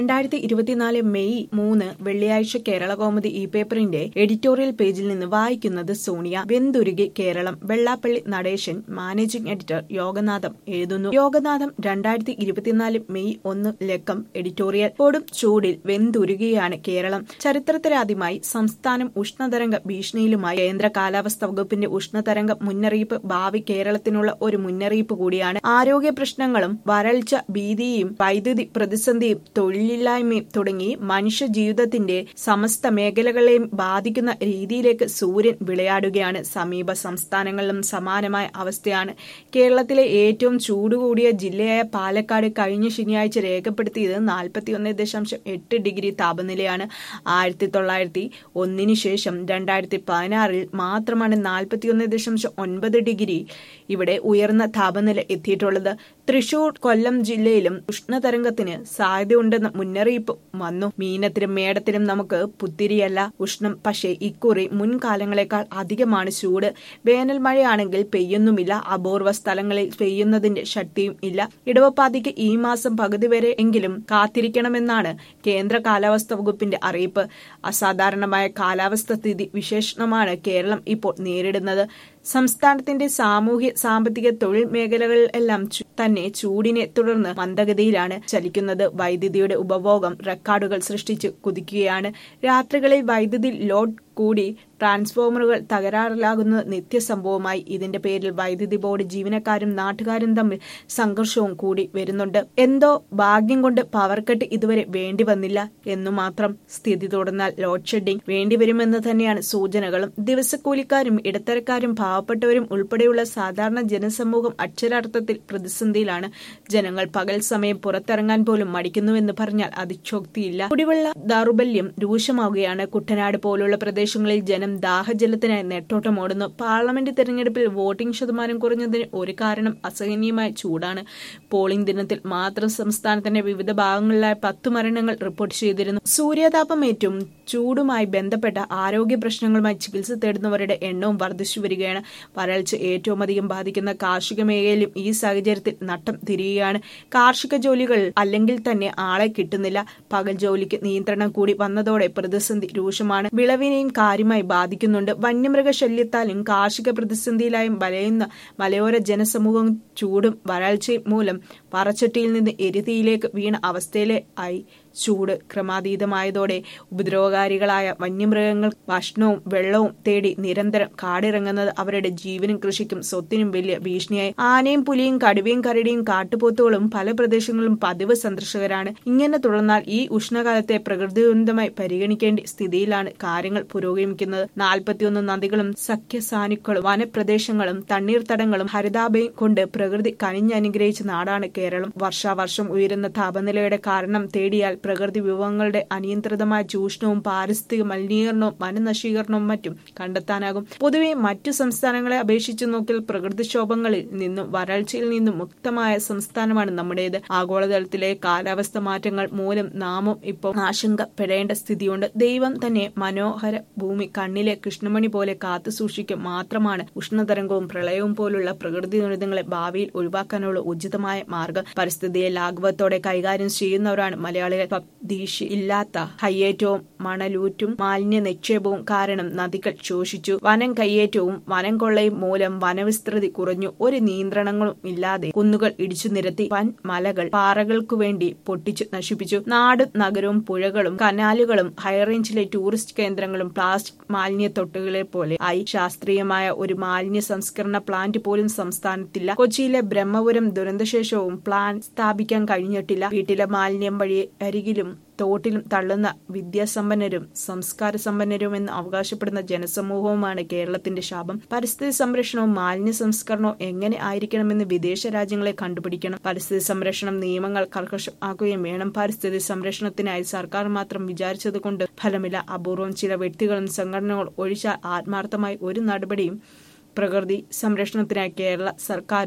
രണ്ടായിരത്തി ഇരുപത്തിനാല് മെയ് മൂന്ന് വെള്ളിയാഴ്ച കേരള കോമതി ഇ പേപ്പറിന്റെ എഡിറ്റോറിയൽ പേജിൽ നിന്ന് വായിക്കുന്നത് സോണിയ വെന്തുരുകി കേരളം വെള്ളാപ്പള്ളി നടേശൻ മാനേജിംഗ് എഡിറ്റർ യോഗനാഥം എഴുതുന്നു യോഗനാഥം രണ്ടായിരത്തി ഇരുപത്തിനാല് മെയ് ഒന്ന് ലക്കം എഡിറ്റോറിയൽ കൊടും ചൂടിൽ വെന്തുരുകിയാണ് കേരളം ചരിത്രത്തിലാദ്യമായി സംസ്ഥാനം ഉഷ്ണതരംഗ ഭീഷണിയിലുമായി കേന്ദ്ര കാലാവസ്ഥാ വകുപ്പിന്റെ ഉഷ്ണതരംഗ മുന്നറിയിപ്പ് ഭാവി കേരളത്തിനുള്ള ഒരു മുന്നറിയിപ്പ് കൂടിയാണ് ആരോഗ്യ പ്രശ്നങ്ങളും വരൾച്ച ഭീതിയും വൈദ്യുതി പ്രതിസന്ധിയും തൊഴിലില്ലായ്മയും തുടങ്ങി മനുഷ്യ ജീവിതത്തിന്റെ സമസ്ത മേഖലകളെയും ബാധിക്കുന്ന രീതിയിലേക്ക് സൂര്യൻ വിളയാടുകയാണ് സമീപ സംസ്ഥാനങ്ങളിലും സമാനമായ അവസ്ഥയാണ് കേരളത്തിലെ ഏറ്റവും ചൂട് കൂടിയ ജില്ലയായ പാലക്കാട് കഴിഞ്ഞ ശനിയാഴ്ച രേഖപ്പെടുത്തിയത് നാൽപ്പത്തിയൊന്ന് ദശാംശം എട്ട് ഡിഗ്രി താപനിലയാണ് ആയിരത്തി തൊള്ളായിരത്തി ഒന്നിനു ശേഷം രണ്ടായിരത്തി പതിനാറിൽ മാത്രമാണ് നാൽപ്പത്തിയൊന്ന് ദശാംശം ഒൻപത് ഡിഗ്രി ഇവിടെ ഉയർന്ന താപനില എത്തിയിട്ടുള്ളത് തൃശൂർ കൊല്ലം ജില്ലയിലും ഉഷ്ണതരംഗത്തിന് സാധ്യതയുണ്ടെന്ന മുന്നറിയിപ്പ് വന്നു മീനത്തിനും മേടത്തിനും നമുക്ക് പുത്തിരിയല്ല ഉഷ്ണം പക്ഷേ ഇക്കുറി മുൻകാലങ്ങളെക്കാൾ അധികമാണ് ചൂട് വേനൽ മഴയാണെങ്കിൽ പെയ്യുന്നുമില്ല അപൂർവ സ്ഥലങ്ങളിൽ പെയ്യുന്നതിന്റെ ശക്തിയും ഇല്ല ഇടവപ്പാതിക്ക് ഈ മാസം പകുതി വരെ എങ്കിലും കാത്തിരിക്കണമെന്നാണ് കേന്ദ്ര കാലാവസ്ഥാ വകുപ്പിന്റെ അറിയിപ്പ് അസാധാരണമായ കാലാവസ്ഥ സ്ഥിതി വിശേഷണമാണ് കേരളം ഇപ്പോൾ നേരിടുന്നത് സംസ്ഥാനത്തിന്റെ സാമൂഹ്യ സാമ്പത്തിക തൊഴിൽ മേഖലകളിലെല്ലാം തന്നെ ചൂടിനെ തുടർന്ന് മന്ദഗതിയിലാണ് ചലിക്കുന്നത് വൈദ്യുതിയുടെ ഉപഭോഗം റെക്കോർഡുകൾ സൃഷ്ടിച്ച് കുതിക്കുകയാണ് രാത്രികളിൽ വൈദ്യുതി ലോഡ് കൂടി ട്രാൻസ്ഫോമറുകൾ തകരാറിലാകുന്നത് നിത്യസംഭവമായി ഇതിന്റെ പേരിൽ വൈദ്യുതി ബോർഡ് ജീവനക്കാരും നാട്ടുകാരും തമ്മിൽ സംഘർഷവും കൂടി വരുന്നുണ്ട് എന്തോ ഭാഗ്യം കൊണ്ട് പവർ കട്ട് ഇതുവരെ വേണ്ടി വന്നില്ല എന്നു മാത്രം സ്ഥിതി തുടർന്നാൽ ലോഡ് ഷെഡിംഗ് വേണ്ടിവരുമെന്ന് തന്നെയാണ് സൂചനകളും ദിവസക്കൂലിക്കാരും ഇടത്തരക്കാരും പാവപ്പെട്ടവരും ഉൾപ്പെടെയുള്ള സാധാരണ ജനസമൂഹം അക്ഷരാർത്ഥത്തിൽ പ്രതിസന്ധിയിലാണ് ജനങ്ങൾ പകൽ സമയം പുറത്തിറങ്ങാൻ പോലും മടിക്കുന്നുവെന്ന് പറഞ്ഞാൽ അതിശോക്തിയില്ല കുടിവെള്ള ദൗർബല്യം രൂക്ഷമാവുകയാണ് കുട്ടനാട് പോലുള്ള പ്രദേശങ്ങളിൽ ജനം ദാഹജലത്തിനായി നെട്ടോട്ടമോടുന്നു പാർലമെന്റ് തെരഞ്ഞെടുപ്പിൽ വോട്ടിംഗ് ശതമാനം കുറഞ്ഞതിന് ഒരു കാരണം അസഹനീയമായ ചൂടാണ് പോളിംഗ് ദിനത്തിൽ മാത്രം സംസ്ഥാനത്തിന്റെ വിവിധ ഭാഗങ്ങളിലായി പത്ത് മരണങ്ങൾ റിപ്പോർട്ട് ചെയ്തിരുന്നു സൂര്യാതാപമേറ്റും ചൂടുമായി ബന്ധപ്പെട്ട ആരോഗ്യ പ്രശ്നങ്ങളുമായി ചികിത്സ തേടുന്നവരുടെ എണ്ണവും വർദ്ധിച്ചു വരികയാണ് വരൾച്ച ഏറ്റവും അധികം ബാധിക്കുന്ന കാർഷിക മേഖലയിലും ഈ സാഹചര്യത്തിൽ നട്ടം തിരിയുകയാണ് കാർഷിക ജോലികൾ അല്ലെങ്കിൽ തന്നെ ആളെ കിട്ടുന്നില്ല പകൽ ജോലിക്ക് നിയന്ത്രണം കൂടി വന്നതോടെ പ്രതിസന്ധി രൂക്ഷമാണ് വിളവിനെയും കാര്യമായി ബാധിക്കുന്നുണ്ട് വന്യമൃഗശല്യത്താലും കാർഷിക പ്രതിസന്ധിയിലായും വലയുന്ന മലയോര ജനസമൂഹം ചൂടും വരൾച്ചയും മൂലം പറച്ചട്ടിയിൽ നിന്ന് എരുതിയിലേക്ക് വീണ അവസ്ഥയിലെ ആയി ചൂട് ക്രമാതീതമായതോടെ ഉപദ്രവകാരികളായ വന്യമൃഗങ്ങൾ ഭക്ഷണവും വെള്ളവും തേടി നിരന്തരം കാടിറങ്ങുന്നത് അവരുടെ ജീവനും കൃഷിക്കും സ്വത്തിനും വലിയ ഭീഷണിയായി ആനയും പുലിയും കടുവയും കരടിയും കാട്ടുപോത്തുകളും പല പ്രദേശങ്ങളിലും പതിവ് സന്ദർശകരാണ് ഇങ്ങനെ തുടർന്നാൽ ഈ ഉഷ്ണകാലത്തെ പ്രകൃതി ദുരന്തമായി പരിഗണിക്കേണ്ട സ്ഥിതിയിലാണ് കാര്യങ്ങൾ പുരോഗമിക്കുന്നത് നാൽപ്പത്തിയൊന്ന് നദികളും സഖ്യസാനുക്കളും വനപ്രദേശങ്ങളും തണ്ണീർത്തടങ്ങളും ഹരിതാഭയും കൊണ്ട് പ്രകൃതി കനിഞ്ഞനുഗ്രഹിച്ച നാടാണ് കേരളം വർഷാവർഷം ഉയരുന്ന താപനിലയുടെ കാരണം തേടിയാൽ പ്രകൃതി വിഭവങ്ങളുടെ അനിയന്ത്രിതമായ ചൂഷണവും പാരിസ്ഥിതിക മലിനീകരണവും വനനശീകരണവും മറ്റും കണ്ടെത്താനാകും പൊതുവെ മറ്റു സംസ്ഥാനങ്ങളെ അപേക്ഷിച്ചു നോക്കിയാൽ പ്രകൃതിക്ഷോഭങ്ങളിൽ നിന്നും വരൾച്ചയിൽ നിന്നും മുക്തമായ സംസ്ഥാനമാണ് നമ്മുടേത് ആഗോളതലത്തിലെ കാലാവസ്ഥ മാറ്റങ്ങൾ മൂലം നാമും ഇപ്പോൾ ആശങ്കപ്പെടേണ്ട സ്ഥിതിയുണ്ട് ദൈവം തന്നെ മനോഹര ഭൂമി കണ്ണിലെ കൃഷ്ണമണി പോലെ കാത്തു സൂക്ഷിക്കുക മാത്രമാണ് ഉഷ്ണതരംഗവും പ്രളയവും പോലുള്ള പ്രകൃതി ദുരിതങ്ങളെ ഭാവിയിൽ ഒഴിവാക്കാനുള്ള ഉചിതമായ മാർഗം പരിസ്ഥിതിയെ ലാഘവത്തോടെ കൈകാര്യം ചെയ്യുന്നവരാണ് മലയാളികൾ പ്രതീക്ഷ ഇല്ലാത്ത കയ്യേറ്റവും മണലൂറ്റും മാലിന്യ നിക്ഷേപവും കാരണം നദികൾ ശോഷിച്ചു വനം കയ്യേറ്റവും വനം കൊള്ളയും മൂലം വനവിസ്തൃതി കുറഞ്ഞു ഒരു നിയന്ത്രണങ്ങളും ഇല്ലാതെ കുന്നുകൾ ഇടിച്ചു നിരത്തി വൻ മലകൾ പാറകൾക്കു വേണ്ടി പൊട്ടിച്ചു നശിപ്പിച്ചു നാടും നഗരവും പുഴകളും കനാലുകളും ഹൈറേഞ്ചിലെ ടൂറിസ്റ്റ് കേന്ദ്രങ്ങളും പ്ലാസ്റ്റിക് മാലിന്യ തൊട്ടുകളെ പോലെ ആയി ശാസ്ത്രീയമായ ഒരു മാലിന്യ സംസ്കരണ പ്ലാന്റ് പോലും സംസ്ഥാനത്തില്ല കൊച്ചിയിലെ ബ്രഹ്മപുരം ദുരന്തശേഷവും പ്ലാൻ സ്ഥാപിക്കാൻ കഴിഞ്ഞിട്ടില്ല വീട്ടിലെ മാലിന്യം വഴി അരികിലും തോട്ടിലും തള്ളുന്ന വിദ്യാസമ്പന്നരും സംസ്കാര സമ്പന്നരും എന്ന് അവകാശപ്പെടുന്ന ജനസമൂഹവുമാണ് കേരളത്തിന്റെ ശാപം പരിസ്ഥിതി സംരക്ഷണവും മാലിന്യ സംസ്കരണവും എങ്ങനെ ആയിരിക്കണമെന്ന് വിദേശ രാജ്യങ്ങളെ കണ്ടുപിടിക്കണം പരിസ്ഥിതി സംരക്ഷണം നിയമങ്ങൾ കർക്കശമാക്കുകയും വേണം പരിസ്ഥിതി സംരക്ഷണത്തിനായി സർക്കാർ മാത്രം വിചാരിച്ചത് കൊണ്ട് ഫലമില്ല അപൂർവം ചില വ്യക്തികളും സംഘടനകളും ഒഴിച്ചാൽ ആത്മാർത്ഥമായി ഒരു നടപടിയും പ്രകൃതി സംരക്ഷണത്തിനായി കേരള സർക്കാരോ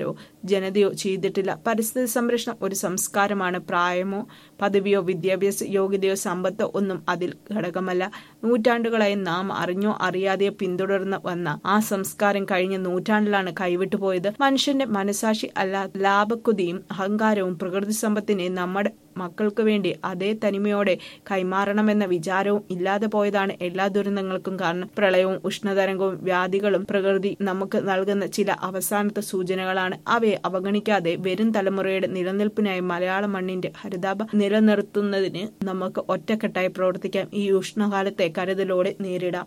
ജനതയോ ചെയ്തിട്ടില്ല പരിസ്ഥിതി സംരക്ഷണം ഒരു സംസ്കാരമാണ് പ്രായമോ പദവിയോ വിദ്യാഭ്യാസ യോഗ്യതയോ സമ്പത്തോ ഒന്നും അതിൽ ഘടകമല്ല നൂറ്റാണ്ടുകളായി നാം അറിഞ്ഞോ അറിയാതെയോ പിന്തുടർന്ന് വന്ന ആ സംസ്കാരം കഴിഞ്ഞ നൂറ്റാണ്ടിലാണ് കൈവിട്ടു പോയത് മനുഷ്യന്റെ മനസാക്ഷി അല്ല ലാഭക്കുതിയും അഹങ്കാരവും പ്രകൃതി സമ്പത്തിനെ നമ്മുടെ മക്കൾക്ക് വേണ്ടി അതേ തനിമയോടെ കൈമാറണമെന്ന വിചാരവും ഇല്ലാതെ പോയതാണ് എല്ലാ ദുരന്തങ്ങൾക്കും കാരണം പ്രളയവും ഉഷ്ണതരംഗവും വ്യാധികളും പ്രകൃതി നമുക്ക് നൽകുന്ന ചില അവസാനത്തെ സൂചനകളാണ് അവയെ അവഗണിക്കാതെ വരും തലമുറയുടെ നിലനിൽപ്പിനായി മലയാള മണ്ണിന്റെ ഹരിതാപ നിലനിർത്തുന്നതിന് നമുക്ക് ഒറ്റക്കെട്ടായി പ്രവർത്തിക്കാം ഈ ഉഷ്ണകാലത്തെ കരുതലോടെ നേരിടാം